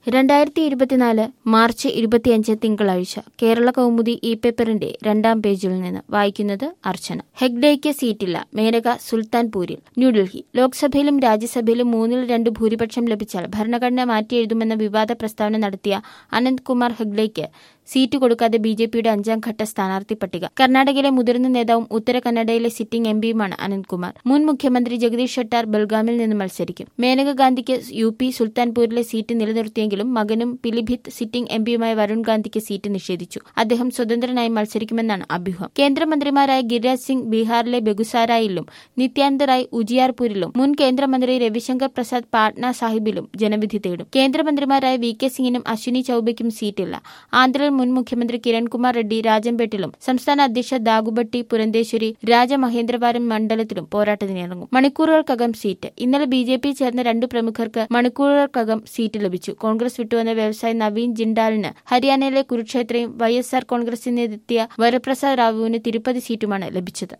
രണ്ടായിരത്തി ഇരുപത്തിനാല് മാർച്ച് ഇരുപത്തിയഞ്ച് തിങ്കളാഴ്ച കേരള കൗമുദി ഇ പേപ്പറിന്റെ രണ്ടാം പേജിൽ നിന്ന് വായിക്കുന്നത് അർച്ചന ഹെഗ്ഡേക്ക് സീറ്റില്ല മേനക സുൽത്താൻപൂരിൽ ന്യൂഡൽഹി ലോക്സഭയിലും രാജ്യസഭയിലും മൂന്നിൽ രണ്ട് ഭൂരിപക്ഷം ലഭിച്ചാൽ ഭരണഘടന മാറ്റിയെഴുതുമെന്ന വിവാദ പ്രസ്താവന നടത്തിയ അനന്ത് കുമാർ ഹെഗ്ഡേക്ക് സീറ്റ് കൊടുക്കാതെ ബി ജെ പിയുടെ അഞ്ചാം ഘട്ട സ്ഥാനാർത്ഥി പട്ടിക കർണാടകയിലെ മുതിർന്ന നേതാവും ഉത്തര കന്നഡയിലെ സിറ്റിംഗ് എം പിയുമാണ് അനന്ത്കുമാർ മുൻ മുഖ്യമന്ത്രി ജഗദീഷ് ഷട്ടാർ ബൽഗാമിൽ നിന്ന് മത്സരിക്കും മേനക ഗാന്ധിക്ക് യു പി സുൽത്താൻപൂരിലെ സീറ്റ് നിലനിർത്തിയെങ്കിലും മകനും പിലിഭിത്ത് സിറ്റിംഗ് എം പിയുമായ വരുൺ ഗാന്ധിക്ക് സീറ്റ് നിഷേധിച്ചു അദ്ദേഹം സ്വതന്ത്രനായി മത്സരിക്കുമെന്നാണ് അഭ്യൂഹം കേന്ദ്രമന്ത്രിമാരായ ഗിരിരാജ് സിംഗ് ബീഹാറിലെ ബെഗുസാരായിലും നിത്യാനന്ദ റായ് ഉജിയാർപൂരിലും മുൻ കേന്ദ്രമന്ത്രി രവിശങ്കർ പ്രസാദ് പാട്ന സാഹിബിലും ജനവിധി തേടും കേന്ദ്രമന്ത്രിമാരായ വി കെ സിംഗിനും അശ്വിനി ചൌബയ്ക്കും സീറ്റില്ല ആന്ധ്രയിൽ മുൻ മുഖ്യമന്ത്രി കിരൺകുമാർ റെഡ്ഡി രാജംപേട്ടിലും സംസ്ഥാന അധ്യക്ഷ ദാഗുബട്ടി പുരന്തേശ്വരി രാജമഹേന്ദ്രവാരം മണ്ഡലത്തിലും പോരാട്ടത്തിനിറങ്ങും മണിക്കൂറുകൾക്കകം സീറ്റ് ഇന്നലെ ബി ജെ പി ചേർന്ന രണ്ടു പ്രമുഖർക്ക് മണിക്കൂറുകൾക്കകം സീറ്റ് ലഭിച്ചു കോൺഗ്രസ് വിട്ടുവന്ന വ്യവസായി നവീൻ ജിൻഡാലിന് ഹരിയാനയിലെ കുരുക്ഷേത്രയും വൈ എസ് ആർ കോൺഗ്രസിനെത്തിയ വരപ്രസാദ് റാവുവിന് തിരുപ്പതി സീറ്റുമാണ് ലഭിച്ചത്